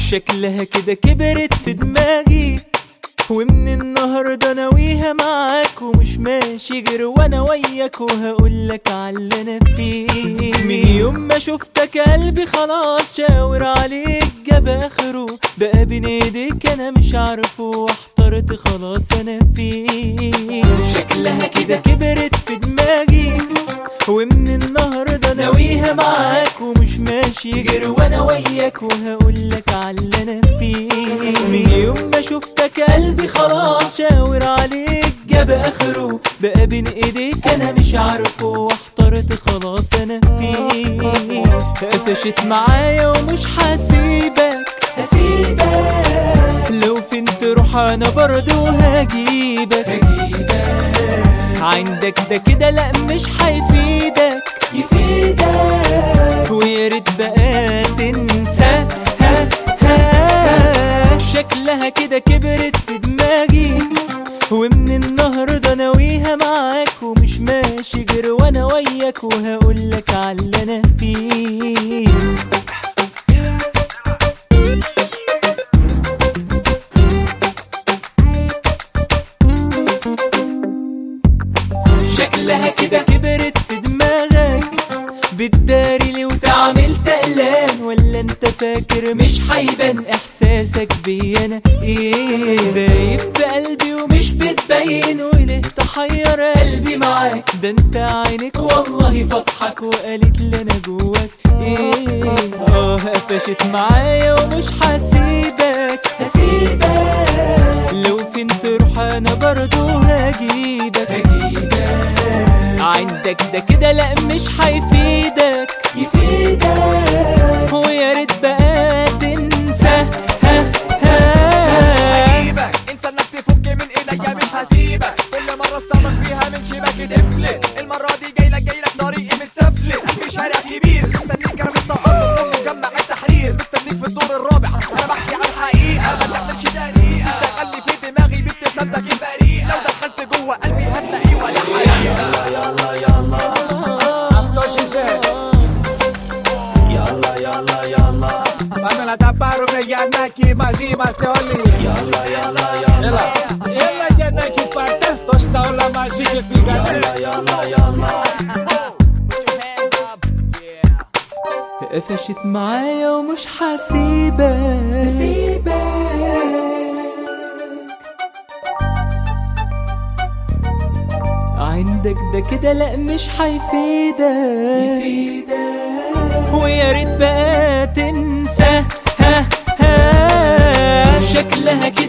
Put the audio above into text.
شكلها كده كبرت في دماغي ومن النهاردة ناويها معاك ومش ماشي غير وانا وياك وهقولك على اللي انا فيه من يوم ما شفتك قلبي خلاص شاور عليك جاب اخره بقى بين ايديك انا مش عارفه واحترت خلاص انا فيه شكلها كده كبرت في دماغي ومن النهاردة ناويها معاك ومش ماشي غير وانا وياك وهقولك على اللي انا فيه من يوم ما شفتك قلبي خلاص شاور عليك جاب اخره بقى بين ايديك انا مش عارفه واحترت خلاص انا فيه قفشت معايا ومش هسيبك هسيبك لو فين تروح انا برضه هجيبك هجيبك عندك ده كده لا مش هيفيدك يفيدك ويا ريت بقى تنسى ها ها شكلها كده كبرت في دماغي ومن النهارده ناويها معاك ومش ماشي غير وانا وياك وهقولك على اللي انا فيه شكلها كده كبرت في دماغك بتداري لي وتعمل تقلان ولا انت فاكر مش هيبان احساسك بي انا ايه دايب في قلبي ومش بتبين وليه تحير قلبي معاك ده انت عينك والله فضحك وقالت لي انا جواك ايه اه قفشت معايا ومش هسيبك هسيبك لو فين تروح انا برضو هجيبك هجيبك عندك ده كده لا مش هيفيدك يفيدك ويا ريت بقى تنسى ها ها هجيبك انسى انك تفك من ايديا مش هسيبك كل مره استخدم فيها من شباك تفلت المره دي جاي لك جاي لك طريقي متسفلت مش هرق كبير مستنيك انا في التقدم لما مجمع التحرير مستنيك في الدور الرابع انا بحكي عن حقيقه ما تعملش دقيقه اشتغل لي في دماغي بابتسامتك البريء لو دخلت جوه قلبي هتلاقيه ولا حقيقه Yalla yalla yalla Πάμε να τα πάρουμε Γιαννάκη, μαζί είμαστε όλοι. Yalla yalla yalla Έλα, έλα Γιαννάκη πάρτε, δώσ' τα όλα μαζί και πήγανε. Yalla yalla yalla Put your hands up yeah قفشت معايا ومش هسيبك سيبك عندك ده كده لا مش هيفيدك يفيدك ويا ريت بقى تنسى ها ها شكلها كده